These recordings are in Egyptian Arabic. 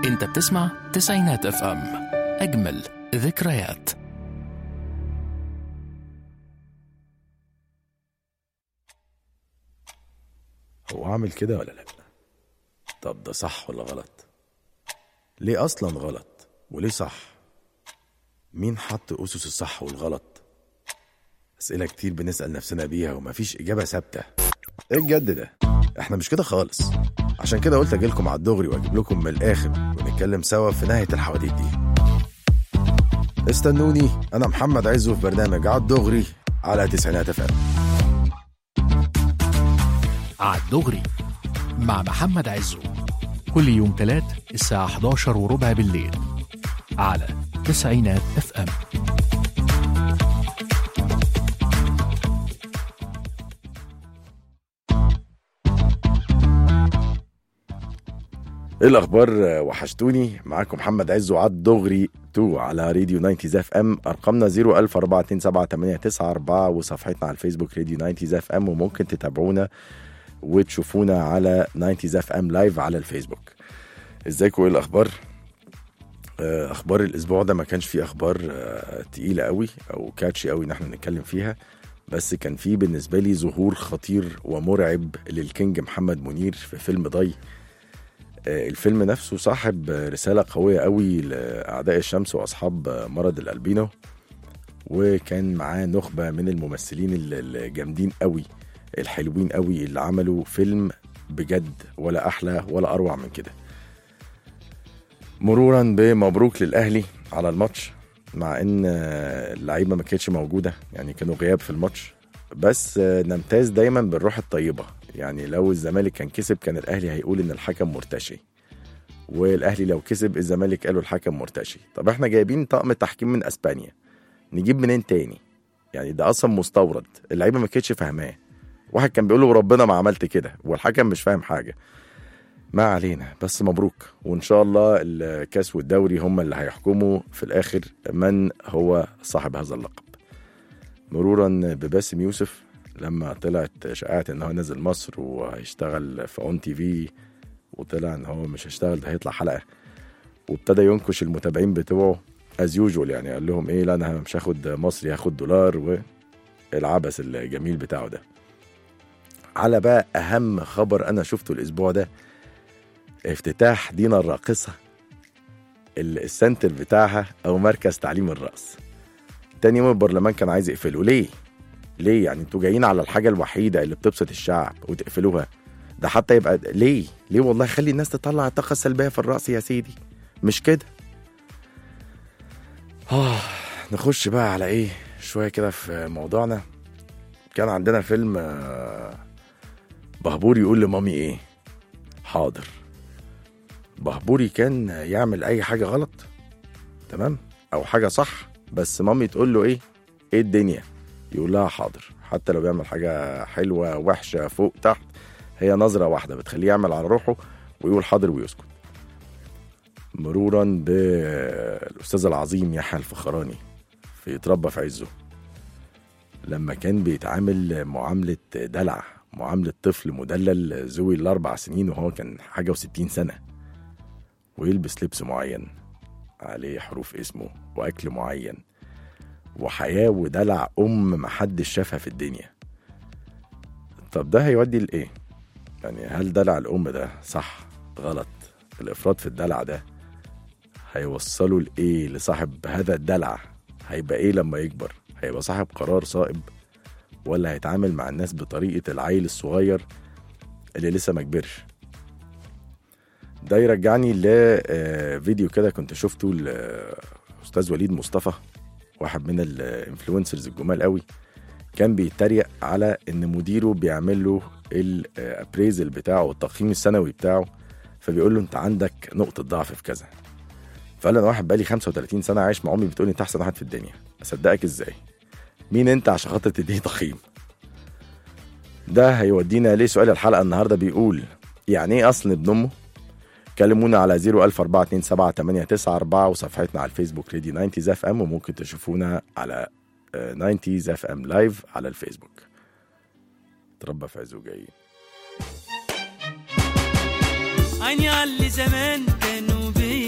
انت بتسمع تسعينات اف ام اجمل ذكريات هو عامل كده ولا لا طب ده صح ولا غلط ليه اصلا غلط وليه صح مين حط اسس الصح والغلط اسئله كتير بنسال نفسنا بيها ومفيش اجابه ثابته ايه الجد ده احنا مش كده خالص عشان كده قلت اجيلكم على الدغري واجيب لكم من الاخر ونتكلم سوا في نهايه الحواديت دي استنوني انا محمد عزو في برنامج على الدغري على تسعينات اف ام عالدغري مع محمد عزو كل يوم تلات الساعة 11 وربع بالليل على تسعينات اف ام ايه الاخبار وحشتوني معاكم محمد عز وعد دغري 2 على راديو 90 اف ام ارقامنا 014278994 وصفحتنا على الفيسبوك راديو 90 اف ام وممكن تتابعونا وتشوفونا على 90 اف ام لايف على الفيسبوك ازيكم ايه الاخبار آه، اخبار الاسبوع ده ما كانش فيه اخبار آه، تقيله قوي او كاتشي قوي ان احنا نتكلم فيها بس كان في بالنسبه لي ظهور خطير ومرعب للكينج محمد منير في فيلم ضي آه، الفيلم نفسه صاحب رسالة قوية قوي لأعداء الشمس وأصحاب مرض الألبينو وكان معاه نخبة من الممثلين ال- الجامدين قوي الحلوين قوي اللي عملوا فيلم بجد ولا أحلى ولا أروع من كده مرورا بمبروك للأهلي على الماتش مع ان آه، اللعيبه ما كانتش موجوده يعني كانوا غياب في الماتش بس آه، نمتاز دايما بالروح الطيبه يعني لو الزمالك كان كسب كان الاهلي هيقول ان الحكم مرتشي والاهلي لو كسب الزمالك قالوا الحكم مرتشي طب احنا جايبين طقم تحكيم من اسبانيا نجيب منين تاني يعني ده اصلا مستورد اللعيبه ما كانتش فاهماه واحد كان بيقول له ربنا ما عملت كده والحكم مش فاهم حاجه ما علينا بس مبروك وان شاء الله الكاس والدوري هم اللي هيحكموا في الاخر من هو صاحب هذا اللقب مرورا بباسم يوسف لما طلعت شائعة ان هو نزل مصر وهيشتغل في اون تي في وطلع ان هو مش هيشتغل ده هيطلع حلقة وابتدى ينكش المتابعين بتوعه از يوجوال يعني قال لهم ايه لا انا مش هاخد مصري هاخد دولار والعبث الجميل بتاعه ده على بقى اهم خبر انا شفته الاسبوع ده افتتاح دينا الراقصة ال- السنتر بتاعها او مركز تعليم الرقص تاني يوم البرلمان كان عايز يقفله ليه ليه يعني انتوا جايين على الحاجة الوحيدة اللي بتبسط الشعب وتقفلوها ده حتى يبقى ليه ليه والله خلي الناس تطلع الطاقة السلبية في الرأس يا سيدي مش كده آه نخش بقى على ايه شوية كده في موضوعنا كان عندنا فيلم آه، بهبور يقول لمامي ايه حاضر بهبوري كان يعمل اي حاجة غلط تمام او حاجة صح بس مامي تقول له ايه ايه الدنيا يقول لها حاضر حتى لو بيعمل حاجة حلوة وحشة فوق تحت هي نظرة واحدة بتخليه يعمل على روحه ويقول حاضر ويسكت مرورا بالأستاذ العظيم يحيى الفخراني في يتربى في عزه لما كان بيتعامل معاملة دلع معاملة طفل مدلل ذوي الأربع سنين وهو كان حاجة وستين سنة ويلبس لبس معين عليه حروف اسمه وأكل معين وحياة ودلع أم محدش شافها في الدنيا طب ده هيودي لإيه؟ يعني هل دلع الأم ده صح غلط الإفراط في الدلع ده هيوصله لإيه لصاحب هذا الدلع هيبقى إيه لما يكبر هيبقى صاحب قرار صائب ولا هيتعامل مع الناس بطريقة العيل الصغير اللي لسه ما كبرش ده يرجعني لفيديو كده كنت شفته لأستاذ وليد مصطفى واحد من الانفلونسرز الجمال قوي كان بيتريق على ان مديره بيعمل له الابريزل بتاعه والتقييم السنوي بتاعه فبيقول له انت عندك نقطه ضعف في كذا فقال انا واحد بقالي 35 سنه عايش مع امي بتقول لي انت احسن واحد في الدنيا اصدقك ازاي مين انت عشان خاطر تديني تقييم ده هيودينا لسؤال الحلقه النهارده بيقول يعني ايه اصل ابن امه كلمونا على 014278994 وصفحتنا على الفيسبوك راديو 90 اف ام وممكن تشوفونا على 90 اف ام لايف على الفيسبوك تربى في عزو جايين عيني على اللي زمان كانوا بيا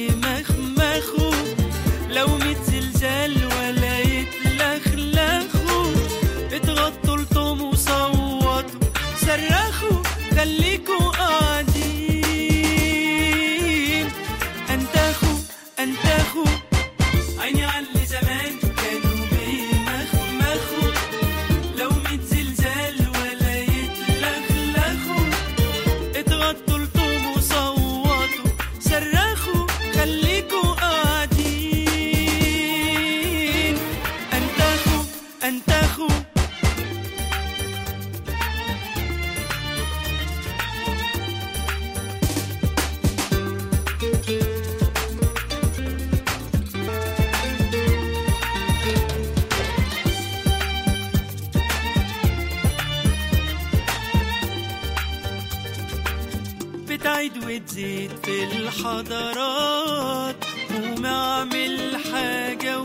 لو ميت زلزال ولا يتلخلخوا اتغطوا لطم وصوتوا صرخوا خليكوا قاعدين انتخوا انتخوا عيني على اللي زمان كانوا بيمخمخوا لو ميت زلزال ولا يتلخلخوا اتغطوا لطم وصوتوا صرخوا خليكوا قاعدين انتخوا انتخوا بتعيد وتزيد في الحضارات قوم اعمل حاجة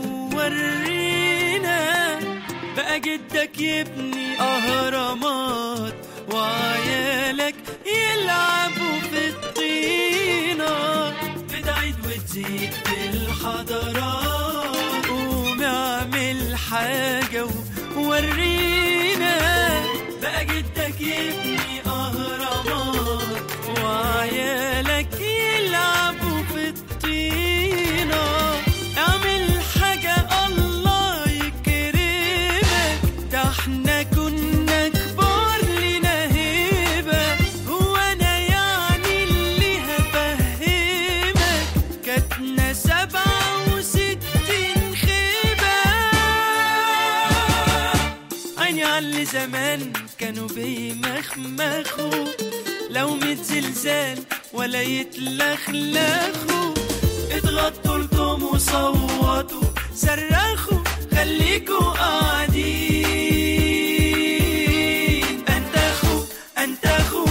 وورينا بقى جدك يبني أهرامات وعيالك يلعبوا في الطينة بتعيد وتزيد في الحضارات قوم اعمل حاجة وورينا بقى جدك يبني أهرامات وعيالك يلعبوا في الطينة اعمل حاجة الله يكرمك ده احنا كنا كبار لنا هيبة هو أنا يعني اللي هفهمك كاتنا سبعة وستين خيبة عيني على اللي زمان كانوا بيمخمخوا لو ميت زلزال ولا يتلخلخوا اتغطوا لكم وصوتوا صرخوا خليكوا قاعدين انتخوا انتخوا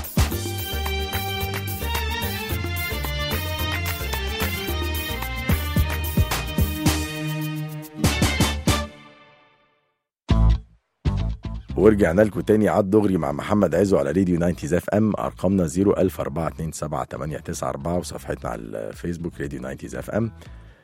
ورجعنا لكم تاني على الدغري مع محمد عزو على راديو 90 اف ام ارقامنا 010427894 وصفحتنا على الفيسبوك راديو 90 اف ام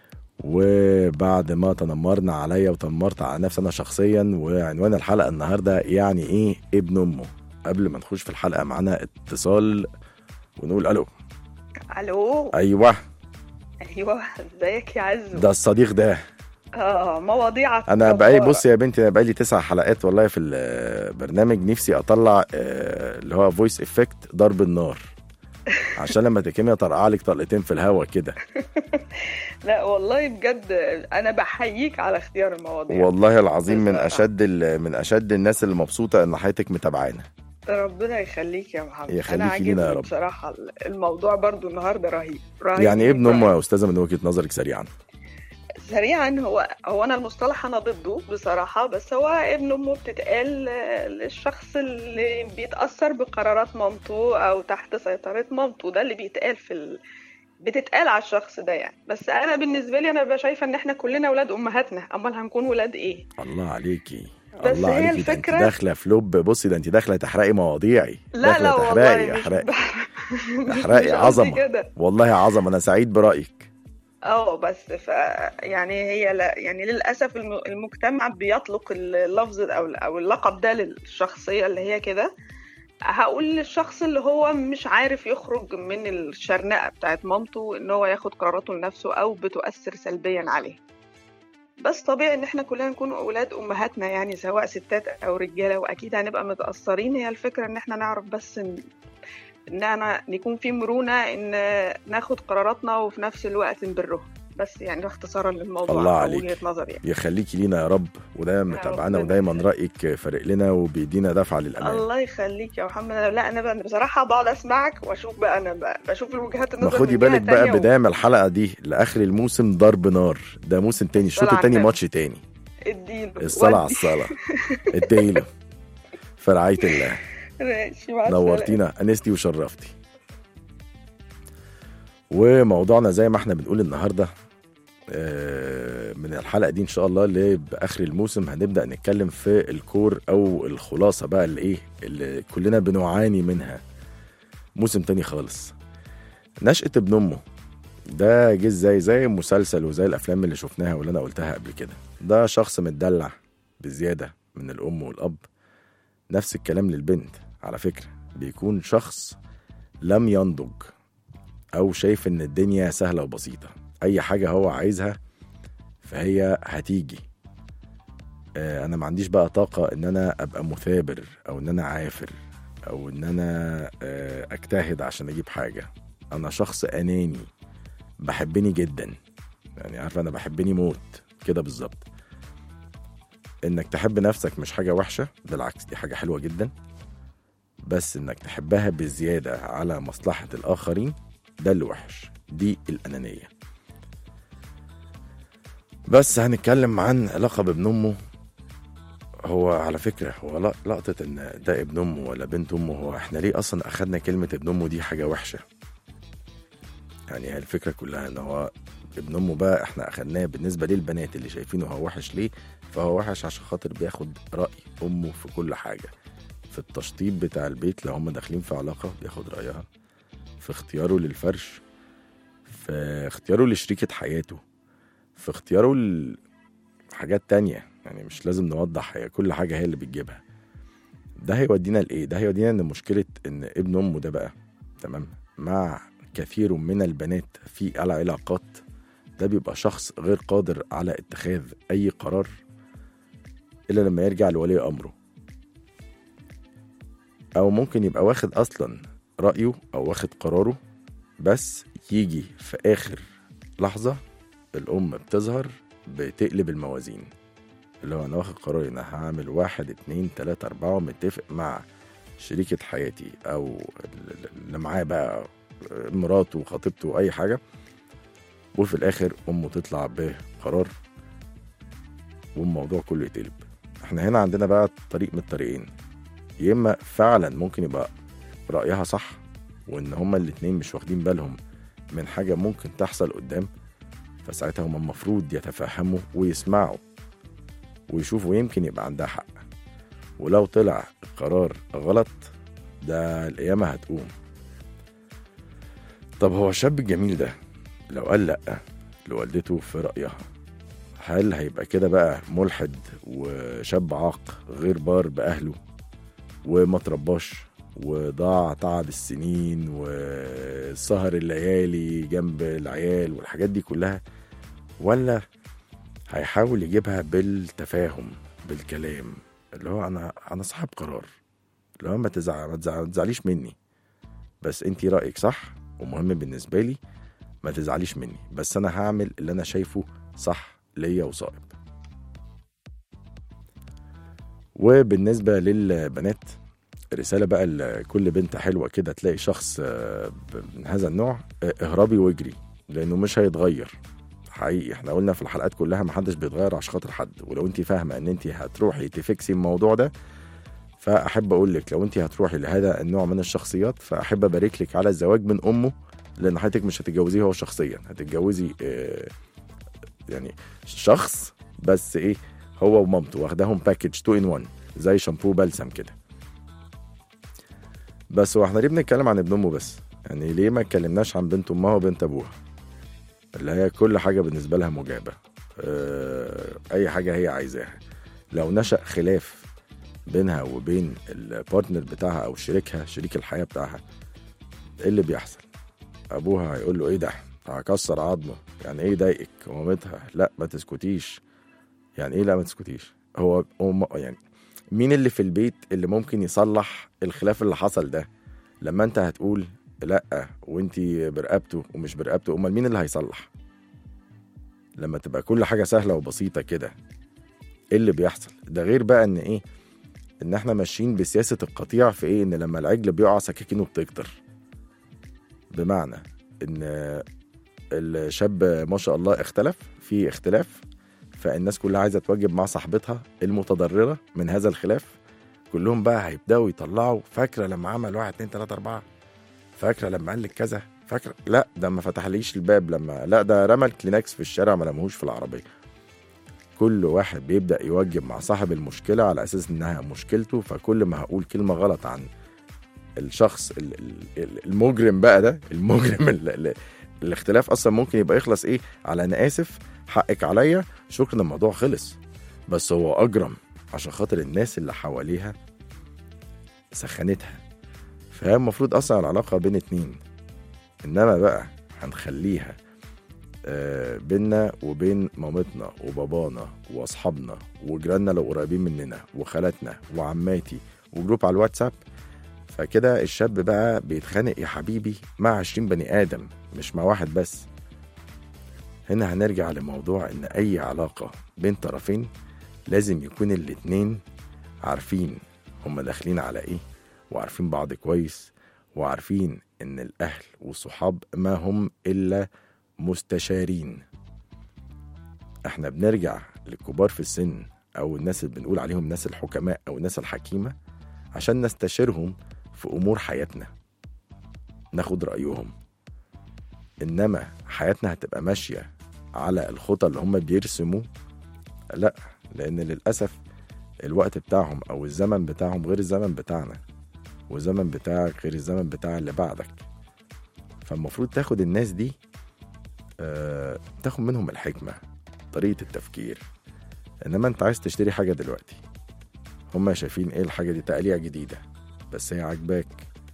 وبعد ما تنمرنا عليا وتنمرت على نفسي انا شخصيا وعنوان الحلقه النهارده يعني ايه ابن امه قبل ما نخش في الحلقه معانا اتصال ونقول الو الو ايوه ايوه ازيك يا عزو ده الصديق ده اه مواضيعك انا بقالي جبارة. بص يا بنتي انا بقالي تسع حلقات والله في البرنامج نفسي اطلع آه، اللي هو فويس افكت ضرب النار عشان لما تكمي طرقع لك طلقتين في الهوا كده لا والله بجد انا بحييك على اختيار المواضيع والله العظيم من بصراحة. اشد ال- من اشد الناس اللي مبسوطه ان حياتك متابعانا ربنا يخليك يا محمد يخليكي انا لينا يا عاجبني رب. بصراحه الموضوع برضو النهارده رهيب رهيب يعني ايه ابن رهيب. امه يا استاذه من وجهه نظرك سريعا سريعا هو هو انا المصطلح انا ضده بصراحه بس هو ابن امه بتتقال آه، للشخص اللي بيتاثر بقرارات مامته او تحت سيطره مامته ده اللي بيتقال في ال... بتتقال على الشخص ده يعني بس انا بالنسبه لي انا ببقى شايفه ان احنا كلنا ولاد امهاتنا امال هنكون ولاد ايه الله عليكي بس الله هي عليكي ده انت الفكرة- داخله في لب بصي ده انت داخله تحرقي مواضيعي لا داخلة لا تحرقي والله مش احرقي مش احرقي قصدي عظمه كده والله عظمه انا سعيد برايك اه بس ف يعني هي لا يعني للاسف الم- المجتمع بيطلق اللفظ او او اللقب ده للشخصيه اللي هي كده هقول للشخص اللي هو مش عارف يخرج من الشرنقه بتاعت مامته ان هو ياخد قراراته لنفسه او بتؤثر سلبيا عليه بس طبيعي ان احنا كلنا نكون اولاد امهاتنا يعني سواء ستات او رجاله واكيد هنبقى متاثرين هي الفكره ان احنا نعرف بس ان ان انا يكون في مرونه ان ناخد قراراتنا وفي نفس الوقت نبرهم بس يعني ده اختصارا للموضوع الله أو عليك. وجهه نظري يعني. يخليكي لينا يا رب ودايما متابعانا ربنا ودايما يخليك. رايك فارق لنا وبيدينا دفعه للامان الله يخليك يا محمد أنا- لا انا بقى بصراحه بقعد اسمعك واشوف بقى انا بقى بشوف الوجهات ما النظر خدي من جهة بالك بقى تانية و- بدايه من الحلقه دي لاخر الموسم ضرب نار ده موسم تاني الشوط الصلاة على التاني النبي. ماتش تاني اديله الصلاه على ودي. الصلاه اديله في رعايه الله ماشي مع السلامة. نورتينا انستي وشرفتي وموضوعنا زي ما احنا بنقول النهارده آه، من الحلقه دي ان شاء الله اللي باخر الموسم هنبدا نتكلم في الكور او الخلاصه بقى اللي ايه اللي كلنا بنعاني منها موسم تاني خالص نشأة ابن امه ده جه زي زي المسلسل وزي الافلام اللي شفناها واللي انا قلتها قبل كده ده شخص متدلع بزياده من الام والاب نفس الكلام للبنت على فكره بيكون شخص لم ينضج او شايف ان الدنيا سهله وبسيطه اي حاجه هو عايزها فهي هتيجي آه، انا ما عنديش بقى طاقه ان انا ابقى مثابر او ان انا عافر او ان انا آه، اجتهد عشان اجيب حاجه انا شخص اناني بحبني جدا يعني عارفه انا بحبني موت كده بالظبط انك تحب نفسك مش حاجه وحشه بالعكس دي حاجه حلوه جدا بس انك تحبها بزياده على مصلحه الاخرين ده اللي وحش دي الانانيه بس هنتكلم عن لقب ابن امه هو على فكره هو لا- لقطه ان ده ابن امه ولا بنت امه هو احنا ليه اصلا اخدنا كلمه ابن امه دي حاجه وحشه يعني هي الفكره كلها ان هو ابن امه بقى احنا اخدناه بالنسبه للبنات اللي شايفينه هو وحش ليه فهو وحش عشان خاطر بياخد راي امه في كل حاجه في التشطيب بتاع البيت لو هم داخلين في علاقه بياخد رايها في اختياره للفرش في اختياره لشريكه حياته في اختياره لحاجات تانية يعني مش لازم نوضح هي كل حاجه هي اللي بتجيبها ده هيودينا لايه ده هيودينا ان مشكله ان ابن امه ده بقى تمام مع كثير من البنات في العلاقات ده بيبقى شخص غير قادر على اتخاذ اي قرار الا لما يرجع لولي امره او ممكن يبقى واخد اصلا رايه او واخد قراره بس يجي في اخر لحظه الام بتظهر بتقلب الموازين اللي هو انا واخد قراري ان أنا هعمل واحد اتنين تلاته اربعه متفق مع شريكة حياتي او اللي معاه بقى مراته وخطيبته اي حاجه وفي الاخر امه تطلع بقرار والموضوع كله يتقلب احنا هنا عندنا بقى طريق من الطريقين يا اما فعلا ممكن يبقى رايها صح وان هما الاتنين مش واخدين بالهم من حاجه ممكن تحصل قدام فساعتها هما المفروض يتفهموا ويسمعوا ويشوفوا يمكن يبقى عندها حق ولو طلع القرار غلط ده القيامة هتقوم طب هو الشاب الجميل ده لو قال لأ لوالدته في رأيها هل هيبقى كده بقى ملحد وشاب عاق غير بار بأهله وما ترباش وضاع تعب السنين وسهر الليالي جنب العيال والحاجات دي كلها ولا هيحاول يجيبها بالتفاهم بالكلام اللي هو انا انا صاحب قرار اللي هو ما تزعل ما تزعل- ما تزعليش مني بس انتي رايك صح ومهم بالنسبه لي ما تزعليش مني بس انا هعمل اللي انا شايفه صح ليا وصائب وبالنسبه للبنات رساله بقى لكل بنت حلوه كده تلاقي شخص آه، ب- من هذا النوع آه، اهربي واجري لانه مش هيتغير حقيقي احنا قلنا في الحلقات كلها محدش بيتغير عشان خاطر حد ولو انت فاهمه ان انت هتروحي تفكسي الموضوع ده فاحب اقول لك لو انت هتروحي لهذا النوع من الشخصيات فاحب ابارك لك على الزواج من امه لان حضرتك مش هتتجوزيه هو شخصيا هتتجوزي آه، يعني شخص بس ايه هو ومامته واخداهم باكج 2 ان 1 زي شامبو بلسم كده بس هو احنا ليه بنتكلم عن ابن امه بس يعني ليه ما اتكلمناش عن بنت امها وبنت ابوها اللي هي كل حاجه بالنسبه لها مجابه آه، اي حاجه هي عايزاها لو نشا خلاف بينها وبين البارتنر بتاعها او شريكها شريك الحياه بتاعها ايه اللي بيحصل ابوها هيقول له ايه ده هكسر عظمه يعني ايه يضايقك ومامتها لا ما تسكتيش يعني ايه لا ما تسكتيش هو هو يعني مين اللي في البيت اللي ممكن يصلح الخلاف اللي حصل ده لما انت هتقول لا وانت برقبته ومش برقبته امال مين اللي هيصلح لما تبقى كل حاجه سهله وبسيطه كده ايه اللي بيحصل ده غير بقى ان ايه ان احنا ماشيين بسياسه القطيع في ايه ان لما العجل بيقع سكاكينه بتكتر بمعنى ان الشاب ما شاء الله اختلف في اختلاف فالناس كلها عايزه تواجب مع صاحبتها المتضرره من هذا الخلاف كلهم بقى هيبداوا يطلعوا فاكره لما عمل واحد اتنين تلاته اربعه فاكره لما قال لك كذا فاكره لا ده ما فتحليش الباب لما لا ده رمى الكلينكس في الشارع ما لمهوش في العربيه كل واحد بيبدا يوجب مع صاحب المشكله على اساس انها مشكلته فكل ما هقول كلمه غلط عن الشخص ال- ال- ال- المجرم بقى ده المجرم ال- ال- الاختلاف اصلا ممكن يبقى يخلص ايه على انا اسف حقك عليا شكرا الموضوع خلص بس هو اجرم عشان خاطر الناس اللي حواليها سخنتها فهي المفروض اصلا العلاقه بين اتنين انما بقى هنخليها آه، بينا وبين مامتنا وبابانا واصحابنا وجيراننا لو قريبين مننا وخالاتنا وعماتي وجروب على الواتساب فكده الشاب بقى بيتخانق يا حبيبي مع 20 بني ادم مش مع واحد بس هنا هنرجع لموضوع ان اي علاقه بين طرفين لازم يكون الاتنين عارفين هما داخلين على ايه وعارفين بعض كويس وعارفين ان الاهل والصحاب ما هم الا مستشارين احنا بنرجع للكبار في السن او الناس اللي بنقول عليهم الناس الحكماء او الناس الحكيمه عشان نستشيرهم في امور حياتنا ناخد رايهم انما حياتنا هتبقى ماشيه على الخطى اللي هم بيرسموا لا لان للاسف الوقت بتاعهم او الزمن بتاعهم غير الزمن بتاعنا والزمن بتاعك غير الزمن بتاع اللي بعدك فالمفروض تاخد الناس دي آه، تاخد منهم الحكمة طريقة التفكير انما انت عايز تشتري حاجة دلوقتي هما شايفين ايه الحاجة دي تقليع جديدة بس هي عاجباك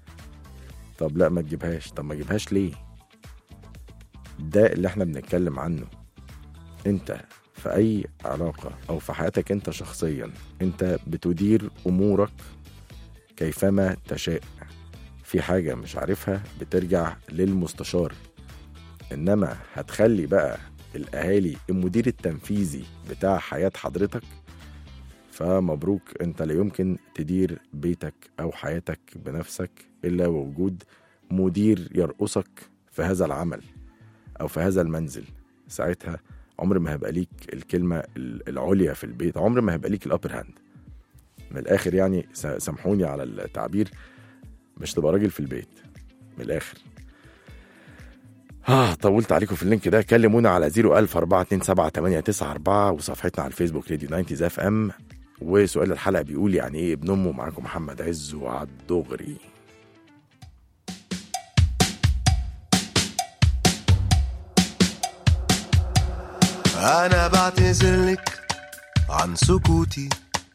طب لا ما تجيبهاش طب ما تجيبهاش ليه ده اللي احنا بنتكلم عنه انت في اي علاقة او في حياتك انت شخصيا انت بتدير امورك كيفما تشاء في حاجة مش عارفها بترجع للمستشار انما هتخلي بقى الاهالي المدير التنفيذي بتاع حياة حضرتك فمبروك انت لا يمكن تدير بيتك او حياتك بنفسك الا وجود مدير يرقصك في هذا العمل او في هذا المنزل ساعتها عمر ما هيبقى ليك الكلمة العليا في البيت عمر ما هيبقى ليك الابر هاند من الاخر يعني س- سامحوني على التعبير مش تبقى راجل في البيت من الاخر اه طولت عليكم في اللينك ده كلمونا على 010427894 وصفحتنا على الفيسبوك راديو 90 اف ام وسؤال الحلقه بيقول يعني ايه ابن امه معاكم محمد عز وعد دغري أنا بعتذرلك عن سكوتي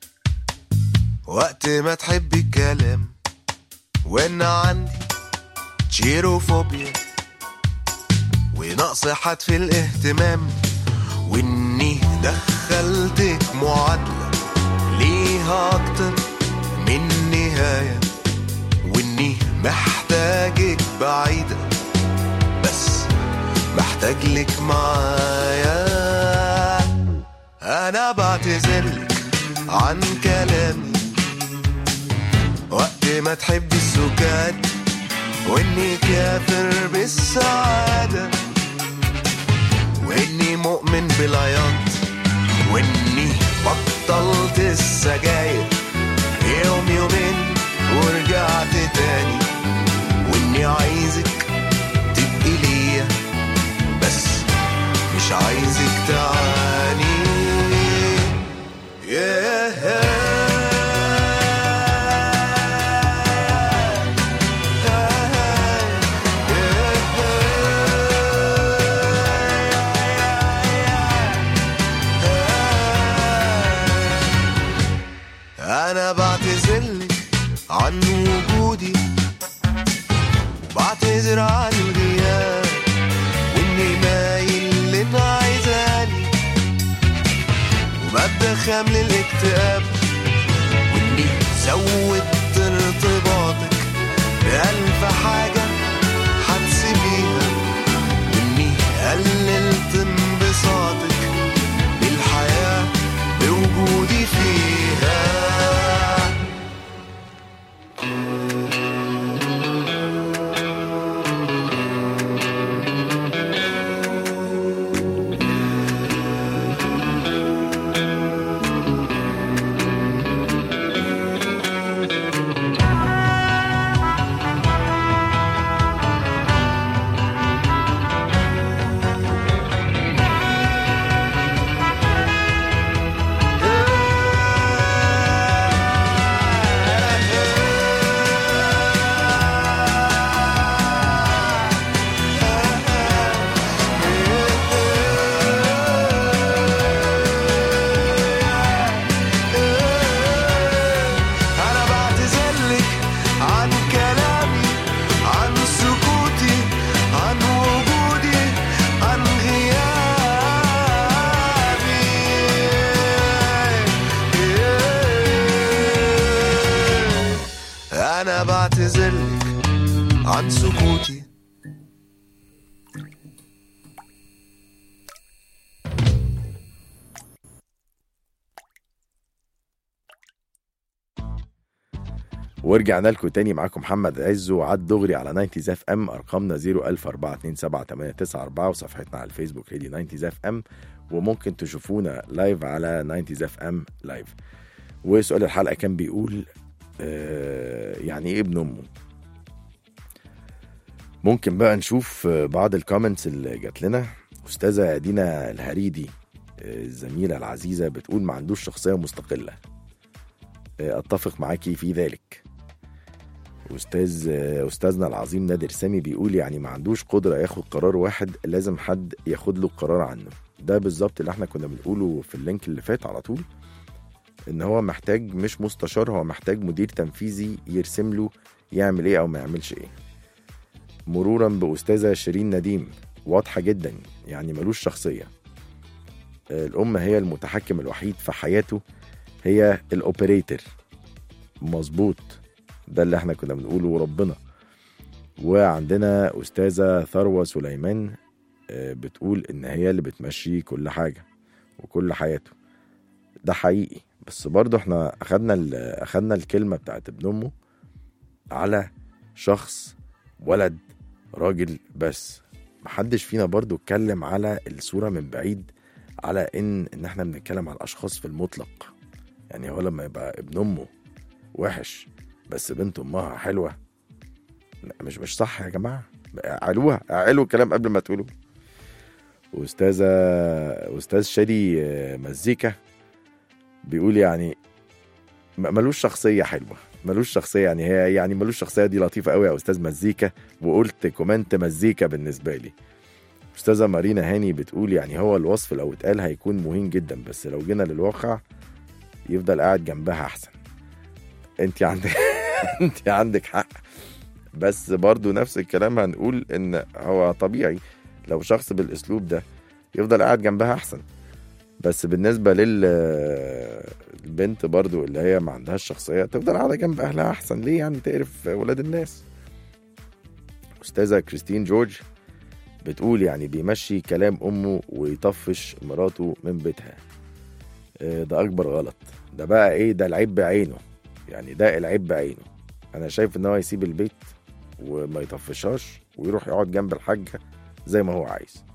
وقت ما تحبي الكلام وإن عندي تشيروفوبيا ونقص حد في الاهتمام وإني دخلتك معادلة ليها أكتر من نهاية وإني محتاجك بعيدة بس محتاج لك معايا انا بعتذرلك عن كلامي وقت ما تحبي السكات واني كافر بالسعادة واني مؤمن بالعياط واني بطلت السجاير يوم يومين ورجعت تاني واني عايزك تبقي ليا بس مش عايزك تعاني أنا بعتذرلك عن وجودي وبعتذر عن الغياب واني مايل لنا عايزاني وببدا خامل الاكتئاب واني زودت ارتباطك بألف حاجة هتسيبيها واني قللت انبساطك بالحياة بوجودي فيها بعتذرلك عن سكوتي ورجعنا لكم تاني معاكم محمد عز وعد دغري على 90 اف ام ارقامنا 004278994 وصفحتنا على الفيسبوك راديو 90 اف ام وممكن تشوفونا لايف على 90 اف ام لايف وسؤال الحلقه كان بيقول آه يعني ايه ابن امه ممكن بقى نشوف آه، بعض الكومنتس اللي جات لنا استاذه دينا الهريدي آه، الزميله العزيزه بتقول ما عندوش شخصيه مستقله آه، اتفق معاكي في ذلك استاذ استاذنا العظيم نادر سامي بيقول يعني ما عندوش قدره ياخد قرار واحد لازم حد ياخد له القرار عنه ده بالظبط اللي احنا كنا بنقوله في اللينك اللي فات على طول ان هو محتاج مش مستشار هو محتاج مدير تنفيذي يرسم له يعمل ايه او ما يعملش ايه مرورا باستاذه شيرين نديم واضحه جدا يعني ملوش شخصيه الام هي المتحكم الوحيد في حياته هي الاوبريتور مظبوط ده اللي احنا كنا بنقوله وربنا وعندنا استاذه ثروه سليمان آه، بتقول ان هي اللي بتمشي كل حاجه وكل حياته ده حقيقي بس برضه احنا اخدنا ال- اخدنا الكلمه بتاعت ابن امه على شخص ولد راجل بس محدش فينا برضه اتكلم على الصوره من بعيد على ان ان احنا بنتكلم على الاشخاص في المطلق يعني هو لما يبقى ابن امه وحش بس بنت امها حلوه لا، مش مش صح يا جماعه اعلوها اعلوا الكلام قبل ما تقولوا واستاذه استاذ شادي آه، مزيكا بيقول يعني م- ملوش شخصيه حلوه ملوش شخصيه يعني هي يعني ملوش شخصيه دي لطيفه قوي يا استاذ مزيكا وقلت كومنت مزيكا بالنسبه لي استاذه مارينا هاني بتقول يعني هو الوصف لو اتقال هيكون مهين جدا بس لو جينا للواقع يفضل قاعد جنبها احسن انت عندك انت عندك حق بس برضو نفس الكلام هنقول ان هو طبيعي لو شخص بالاسلوب ده يفضل قاعد جنبها احسن بس بالنسبه لل البنت برضو اللي هي ما عندهاش شخصيه تفضل قاعده جنب اهلها احسن ليه يعني تقرف ولاد الناس استاذه كريستين جورج بتقول يعني بيمشي كلام امه ويطفش مراته من بيتها آه، ده اكبر غلط ده بقى ايه ده العيب بعينه يعني ده العيب بعينه انا شايف ان هو يسيب البيت وما يطفشهاش ويروح يقعد جنب الحاجه زي ما هو عايز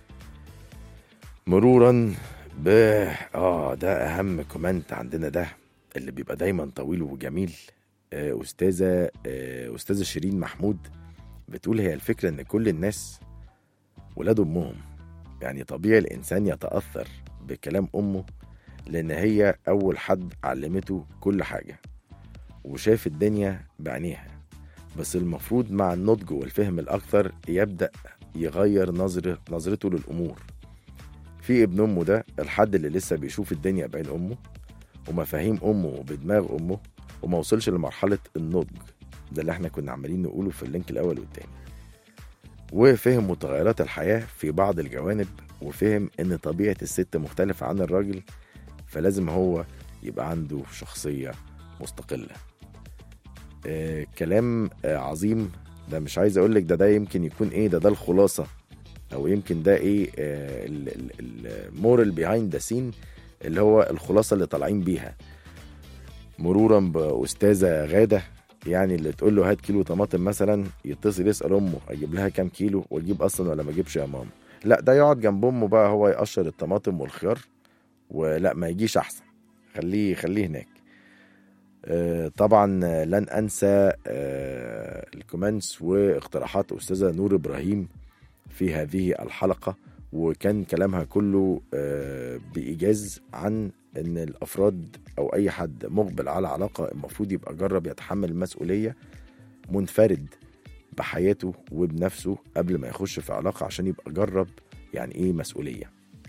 مرورا ب اه ده اهم كومنت عندنا ده اللي بيبقى دايما طويل وجميل آه، استاذه آه، استاذه شيرين محمود بتقول هي الفكره ان كل الناس ولاد امهم يعني طبيعي الانسان يتاثر بكلام امه لان هي اول حد علمته كل حاجه وشاف الدنيا بعينيها بس المفروض مع النضج والفهم الاكثر يبدا يغير نظره نظرته للامور في ابن امه ده الحد اللي لسه بيشوف الدنيا بعين امه ومفاهيم امه بدماغ امه وما وصلش لمرحله النضج ده اللي احنا كنا عمالين نقوله في اللينك الاول والتاني وفهم متغيرات الحياه في بعض الجوانب وفهم ان طبيعه الست مختلفه عن الراجل فلازم هو يبقى عنده شخصيه مستقله آه كلام آه عظيم ده مش عايز اقول لك ده ده يمكن يكون ايه ده ده الخلاصه او يمكن ده ايه المورال بيهايند ذا سين اللي هو الخلاصه اللي طالعين بيها مرورا باستاذه غاده يعني اللي تقول له هات كيلو طماطم مثلا يتصل يسال امه اجيب لها كام كيلو واجيب اصلا ولا ما اجيبش يا ماما لا ده يقعد جنب امه بقى هو يقشر الطماطم والخيار ولا ما يجيش احسن خليه خليه هناك آه، طبعا لن انسى آه، الكومنتس واقتراحات استاذه نور ابراهيم في هذه الحلقه وكان كلامها كله آه، بايجاز عن ان الافراد او اي حد مقبل على علاقه المفروض يبقى جرب يتحمل المسؤوليه منفرد بحياته وبنفسه قبل ما يخش في علاقه عشان يبقى جرب يعني ايه مسؤوليه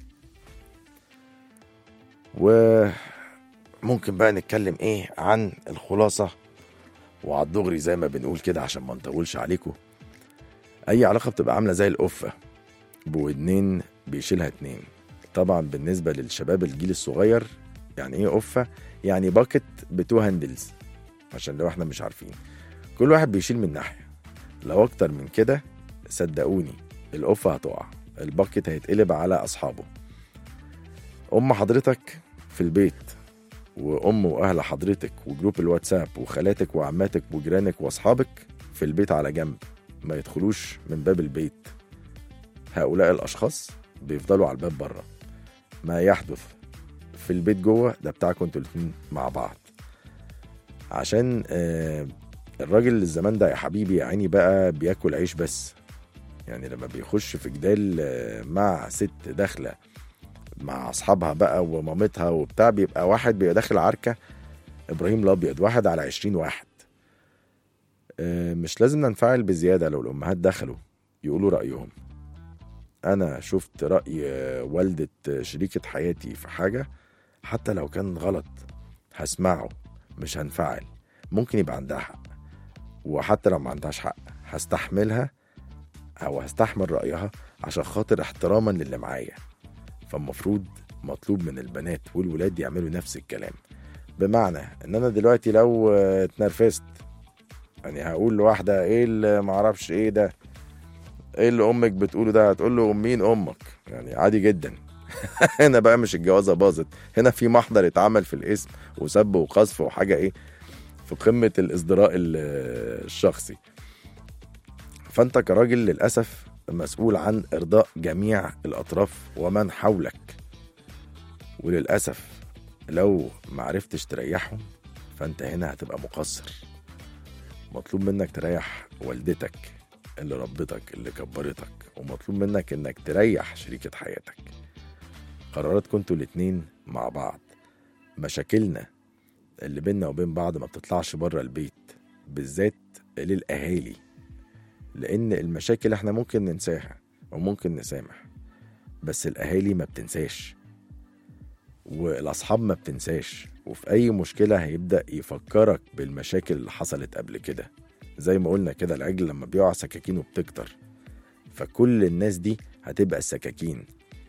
وممكن بقى نتكلم ايه عن الخلاصه وعلى الدغري زي ما بنقول كده عشان ما نطولش عليكم اي علاقه بتبقى عامله زي القفه بودنين بيشيلها اتنين طبعا بالنسبه للشباب الجيل الصغير يعني ايه قفه يعني باكت بتو هاندلز عشان لو احنا مش عارفين كل واحد بيشيل من ناحيه لو اكتر من كده صدقوني القفه هتقع الباكت هيتقلب على اصحابه ام حضرتك في البيت وام واهل حضرتك وجروب الواتساب وخالاتك وعماتك وجيرانك واصحابك في البيت على جنب ما يدخلوش من باب البيت هؤلاء الاشخاص بيفضلوا على الباب بره ما يحدث في البيت جوه ده بتاعكم انتوا الاتنين مع بعض عشان آه الراجل الزمان ده يا حبيبي يا عيني بقى بياكل عيش بس يعني لما بيخش في جدال آه، مع ست داخله مع اصحابها بقى ومامتها وبتاع بيبقى واحد بيبقى داخل عركه ابراهيم الابيض واحد على عشرين واحد آه، مش لازم ننفعل بزياده لو الامهات دخلوا يقولوا رايهم انا شفت راي آه، والده آه، شريكه حياتي في حاجه حتى لو كان غلط هسمعه مش هنفعل ممكن يبقى عندها حق وحتى لو ما عندهاش حق هستحملها او هستحمل رايها عشان خاطر احتراما للي معايا فالمفروض مطلوب من البنات والولاد يعملوا نفس الكلام بمعنى ان انا دلوقتي لو آه، اتنرفزت يعني هقول لواحده ايه اللي معرفش ايه ده ايه اللي امك بتقوله ده هتقول له مين امك يعني عادي جدا هنا بقى مش الجوازه باظت هنا في محضر اتعمل في الاسم وسب وقذف وحاجه ايه في قمه الازدراء ال- الشخصي فانت كراجل للاسف مسؤول عن ارضاء جميع الاطراف ومن حولك وللاسف لو معرفتش تريحهم فانت هنا هتبقى مقصر مطلوب منك تريح والدتك اللي ربتك اللي كبرتك ومطلوب منك انك تريح شريكة حياتك قراراتكم انتوا الاتنين مع بعض مشاكلنا اللي بينا وبين بعض ما بتطلعش بره البيت بالذات للاهالي لان المشاكل احنا ممكن ننساها وممكن نسامح بس الاهالي ما بتنساش والاصحاب ما بتنساش وفي اي مشكله هيبدا يفكرك بالمشاكل اللي حصلت قبل كده زي ما قلنا كده العجل لما بيقع سكاكينه بتكتر فكل الناس دي هتبقى السكاكين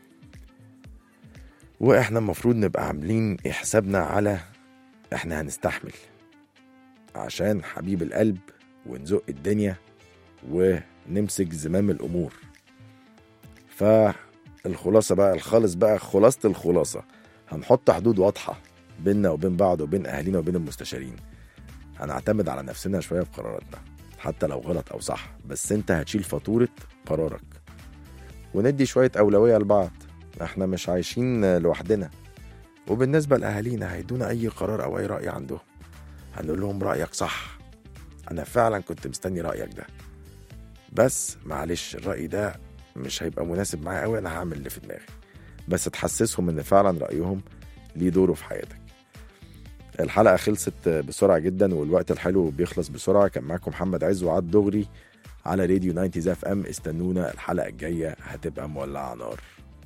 واحنا المفروض نبقى عاملين حسابنا على احنا هنستحمل عشان حبيب القلب ونزق الدنيا ونمسك زمام الامور فالخلاصه بقى الخالص بقى خلاصه الخلاصه هنحط حدود واضحه بيننا وبين بعض وبين اهالينا وبين المستشارين هنعتمد على نفسنا شويه في قراراتنا حتى لو غلط او صح بس انت هتشيل فاتوره قرارك وندي شويه اولويه لبعض احنا مش عايشين لوحدنا وبالنسبه لاهالينا هيدونا اي قرار او اي راي عندهم هنقول لهم رايك صح انا فعلا كنت مستني رايك ده بس معلش الراي ده مش هيبقى مناسب معايا قوي انا هعمل اللي في دماغي بس تحسسهم ان فعلا رايهم ليه دوره في حياتك الحلقه خلصت بسرعه جدا والوقت الحلو بيخلص بسرعه كان معاكم محمد عز وعد دغري على راديو 90 اف ام استنونا الحلقه الجايه هتبقى مولعه نار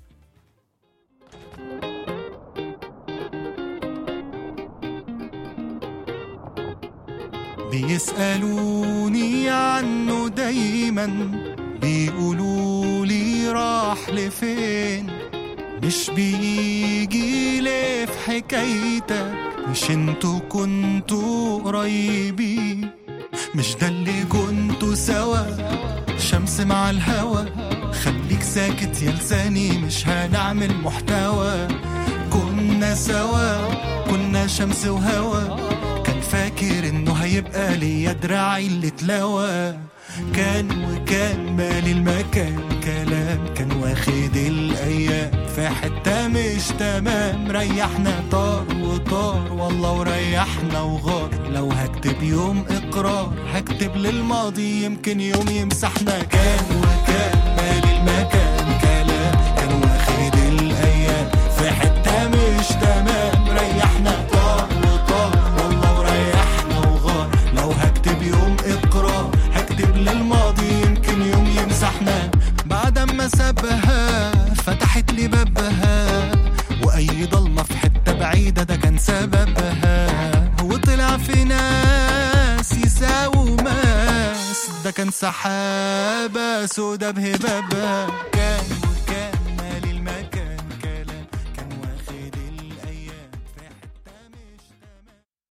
بيسألوني عنه دايما بيقولوا لي راح لفين مش بيجي ليه في حكايتك مش انتوا كنتوا قريبين مش ده اللي كنتوا سوا شمس مع الهوا خليك ساكت يا لساني مش هنعمل محتوى كنا سوا كنا شمس وهوا كان فاكر انه هيبقى ليا دراعي اللي اتلوى كان وكان مالي المكان كلام كان واخد الايام في حته مش تمام ريحنا طار وطار والله وريحنا وغار لو هكتب يوم اقرار هكتب للماضي يمكن يوم يمسحنا كان وكان مالي المكان كلام كان واخد الايام في حته مش تمام ريحنا طار وطار والله وريحنا وغار لو هكتب يوم اقرار هكتب للماضي يمكن يوم يمسحنا بعد ما سابها فتحت لي بابها واي ضلمه في حته بعيده ده كان سببها وطلع في ناس يساووا ماس ده كان سحابه سودا بهبابها كان